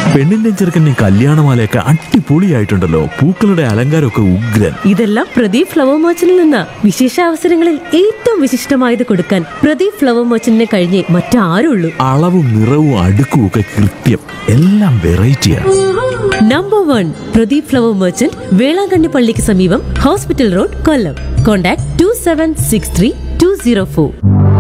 പെണ്ണിന്റെ ചെറുക്കൻ്റെ കല്യാണമാലയൊക്കെ അടിപൊളിയായിട്ടുണ്ടല്ലോ പൂക്കളുടെ അലങ്കാരമൊക്കെ ഉഗ്രൻ ഇതെല്ലാം പ്രദീപ് ഫ്ലവർ മർച്ചന്റിൽ നിന്ന വിശേഷ അവസരങ്ങളിൽ ഏറ്റവും വിശിഷ്ടമായത് കൊടുക്കാൻ പ്രദീപ് ഫ്ലവർ മർച്ചന്റിനെ കഴിഞ്ഞേ മറ്റാരുള്ളൂ അളവും നിറവും അടുക്കും ഒക്കെ കൃത്യം എല്ലാം വെറൈറ്റിയാണ് number one Pradeep flower merchant Velankanni പള്ളിക്ക് സമീപം hospital road Kollam contact two seven six three two zero four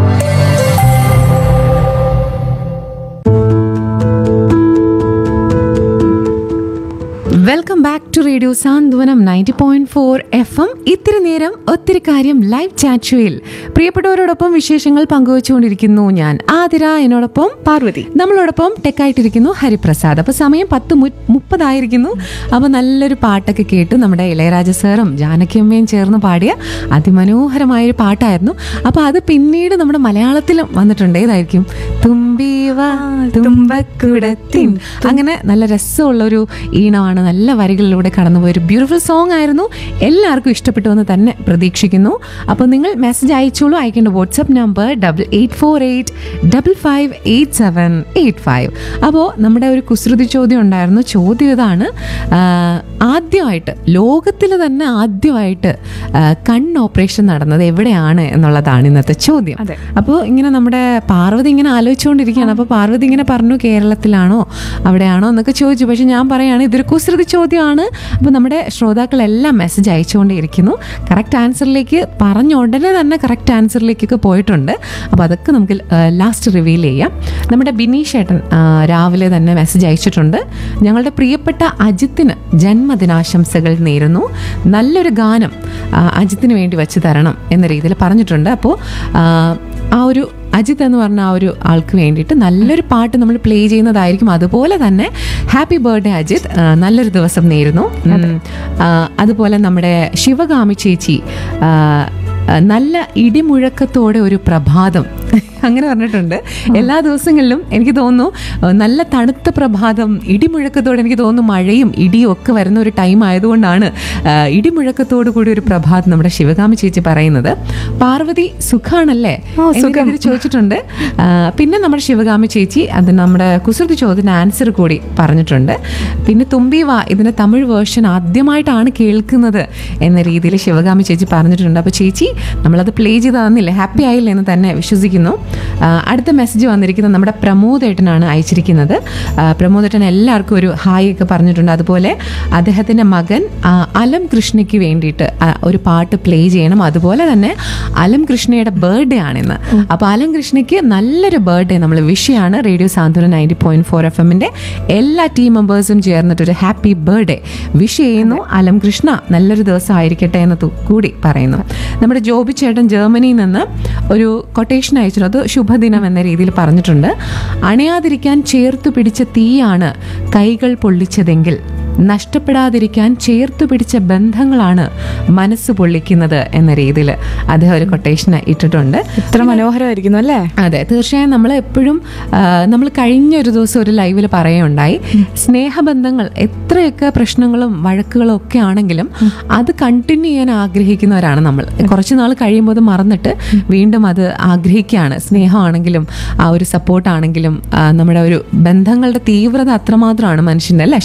welcome back to radio Santhwanam ninety point four F M ഇത്തിരി നേരം ഒത്തിരി കാര്യം ലൈവ് ചാറ്റുവയിൽ പ്രിയപ്പെട്ടവരോടൊപ്പം വിശേഷങ്ങൾ പങ്കുവച്ചുകൊണ്ടിരിക്കുന്നു ഞാൻ ആതിര എന്നോടൊപ്പം പാർവതി നമ്മളോടൊപ്പം ടെക്കായിട്ടിരിക്കുന്നു ഹരിപ്രസാദ് അപ്പോൾ സമയം പത്ത് മു- മുപ്പതായിരിക്കുന്നു അപ്പോൾ നല്ലൊരു പാട്ടൊക്കെ കേട്ട് നമ്മുടെ ഇളയരാജ സാറും ജാനകിയമ്മയും ചേർന്ന് പാടിയ അതിമനോഹരമായൊരു പാട്ടായിരുന്നു അപ്പോൾ അത് പിന്നീട് നമ്മുടെ മലയാളത്തിലും വന്നിട്ടുണ്ട് ഏതായിരിക്കും തുമ്പീവാ തുമ്പക്കുടത്തിൻ അങ്ങനെ നല്ല രസമുള്ള ഒരു ഈണമാണ് നല്ല വരികളിലൂടെ കടന്നുപോയ ഒരു ബ്യൂട്ടിഫുൾ സോങ് ആയിരുന്നു എല്ലാവർക്കും ഇഷ്ടപ്പെട്ടു എന്ന് തന്നെ പ്രതീക്ഷിക്കുന്നു അപ്പോൾ നിങ്ങൾ മെസ്സേജ് അയച്ചോളൂ അയക്കേണ്ട WhatsApp number double eight four eight double five eight seven eight five അപ്പോൾ നമ്മുടെ ഒരു കുസൃതി ചോദ്യം ഉണ്ടായിരുന്നു ചോദ്യം ഇതാണ് ആ, ആദ്യമായിട്ട് ലോകത്തിൽ തന്നെ ആദ്യമായിട്ട് ആ, കണ്ണ് ഓപ്പറേഷൻ നടന്നത് എവിടെയാണ് എന്നുള്ളതാണ് ഇന്നത്തെ ചോദ്യം അപ്പോൾ ഇങ്ങനെ നമ്മുടെ പാർവതി ഇങ്ങനെ ആലോചിച്ചുകൊണ്ടിരിക്കുകയാണ് അപ്പോൾ പാർവതി ഇങ്ങനെ പറഞ്ഞു കേരളത്തിലാണോ അവിടെയാണോ എന്നൊക്കെ ചോദിച്ചു പക്ഷെ ഞാൻ പറയാണ് ഇതൊരു കുസൃതി ചോദ്യമാണ് അപ്പോൾ നമ്മുടെ ശ്രോതാക്കളെല്ലാം മെസ്സേജ് അയച്ചുകൊണ്ടേയിരിക്കുന്നു കറക്റ്റ് ആൻസറിലേക്ക് പറഞ്ഞ ഉടനെ തന്നെ കറക്റ്റ് ആൻസറിലേക്കൊക്കെ പോയിട്ടുണ്ട് അപ്പോൾ അതൊക്കെ നമുക്ക് ലാസ്റ്റ് റിവീൽ ചെയ്യാം നമ്മുടെ ബിനീഷ് ഏട്ടൻ ആ, രാവിലെ തന്നെ മെസ്സേജ് അയച്ചിട്ടുണ്ട് ഞങ്ങളുടെ പ്രിയപ്പെട്ട അജിത്തിന് ജന്മദിനാശംസകൾ നേരുന്നു നല്ലൊരു ഗാനം ആ, അജിത്തിന് വേണ്ടി വെച്ച് തരണം എന്ന രീതിയിൽ പറഞ്ഞിട്ടുണ്ട് അപ്പോൾ ആ, ആ ഒരു അജിത്ത് എന്ന് പറഞ്ഞ ആ ഒരു ആൾക്ക് വേണ്ടിയിട്ട് നല്ലൊരു പാട്ട് നമ്മൾ പ്ലേ ചെയ്യുന്നതായിരിക്കും അതുപോലെ തന്നെ ഹാപ്പി ബർത്ത്ഡേ അജിത്ത് ആ, നല്ലൊരു ദിവസം നേരുന്നു ഉം. ആ, അതുപോലെ നമ്മുടെ ശിവകാമി ചേച്ചി ആ, ആ, നല്ല ഇടിമുഴക്കത്തോടെ ഒരു പ്രഭാതം അങ്ങനെ പറഞ്ഞിട്ടുണ്ട് എല്ലാ ദിവസങ്ങളിലും എനിക്ക് തോന്നുന്നു ആ, നല്ല തണുത്ത പ്രഭാതം ഇടിമുഴക്കത്തോടെ എനിക്ക് തോന്നുന്നു മഴയും ഇടിയും ഒക്കെ വരുന്ന ഒരു ടൈം ആയതുകൊണ്ടാണ് ആ, ഇടിമുഴക്കത്തോടു കൂടി ഒരു പ്രഭാതം നമ്മുടെ ശിവകാമി ചേച്ചി പറയുന്നത് പാർവതി സുഖാണല്ലേ എന്ന രീതിയിൽ ചോദിച്ചിട്ടുണ്ട് ആ, പിന്നെ നമ്മുടെ ശിവകാമി ചേച്ചി അത് നമ്മുടെ കുസൃതി ചോദ്യത്തിന് ആൻസർ കൂടി പറഞ്ഞിട്ടുണ്ട് പിന്നെ തുമ്പി വാ ഇതിന്റെ തമിഴ് വേർഷൻ ആദ്യമായിട്ടാണ് കേൾക്കുന്നത് എന്ന രീതിയിൽ ശിവകാമി ചേച്ചി പറഞ്ഞിട്ടുണ്ട് അപ്പോൾ ചേച്ചി നമ്മളത് പ്ലേ ചെയ്ത് തന്നില്ലേ ഹാപ്പി ആയില്ലേ എന്ന് തന്നെ വിശ്വസിക്കുന്നു ആ, അടുത്ത മെസ്സേജ് വന്നിരിക്കുന്നത് നമ്മുടെ പ്രമോദേട്ടനാണ് അയച്ചിരിക്കുന്നത് ആ, പ്രമോദേട്ടൻ എല്ലാവർക്കും ഒരു ഹായ് ഒക്കെ പറഞ്ഞിട്ടുണ്ട് അതുപോലെ അദ്ദേഹത്തിൻ്റെ മകൻ ആ, അലം കൃഷ്ണയ്ക്ക് വേണ്ടിയിട്ട് ആ, ഒരു പാട്ട് പ്ലേ ചെയ്യണം അതുപോലെ തന്നെ അലം കൃഷ്ണയുടെ ബർത്ത്ഡേ ആണിന്ന് അപ്പോൾ അലം കൃഷ്ണയ്ക്ക് നല്ലൊരു ബർത്ത്ഡേ നമ്മൾ വിഷയാണ് radio Santhwana ninety point four F എമ്മിൻ്റെ എല്ലാ ടീം മെമ്പേഴ്സും ചേർന്നിട്ടൊരു ഹാപ്പി ബർത്ത്ഡേ വിഷ് ചെയ്യുന്നു അലം കൃഷ്ണ നല്ലൊരു ദിവസം ആയിരിക്കട്ടെ എന്ന് തു- കൂടി പറയുന്നു നമ്മുടെ ജോബി ചേട്ടൻ ജർമ്മനിയിൽ നിന്ന് ഒരു കൊട്ടേഷൻ അയച്ചിട്ടുണ്ട് അത് ശുഭദിനം എന്ന രീതിയിൽ പറഞ്ഞിട്ടുണ്ട് അണയാതിരിക്കാൻ ചേർത്തു പിടിച്ച തീയാണ് കൈകൾ പൊള്ളിച്ചതെങ്കിൽ നഷ്ടപ്പെടാതിരിക്കാൻ ചേർത്തു പിടിച്ച ബന്ധങ്ങളാണ് മനസ്സ് പൊള്ളിക്കുന്നത് എന്ന രീതിയിൽ അദ്ദേഹം ഒരു കൊട്ടേഷൻ ഇട്ടിട്ടുണ്ട് ഇത്ര മനോഹരമായിരിക്കുന്നു അല്ലേ അതെ തീർച്ചയായും നമ്മൾ എപ്പോഴും നമ്മൾ കഴിഞ്ഞ ഒരു ദിവസം ഒരു ലൈവിൽ പറയുകയുണ്ടായി സ്നേഹബന്ധങ്ങൾ എത്രയൊക്കെ പ്രശ്നങ്ങളും വഴക്കുകളും ഒക്കെ ആണെങ്കിലും അത് കണ്ടിന്യൂ ചെയ്യാൻ ആഗ്രഹിക്കുന്നവരാണ് നമ്മൾ കുറച്ച് നാൾ കഴിയുമ്പോൾ അത് മറന്നിട്ട് വീണ്ടും അത് ആഗ്രഹിക്കുകയാണ് സ്നേഹമാണെങ്കിലും ആ ഒരു സപ്പോർട്ടാണെങ്കിലും നമ്മുടെ ഒരു ബന്ധങ്ങളുടെ തീവ്രത അത്രമാത്രമാണ് മനുഷ്യൻ്റെ അല്ലേ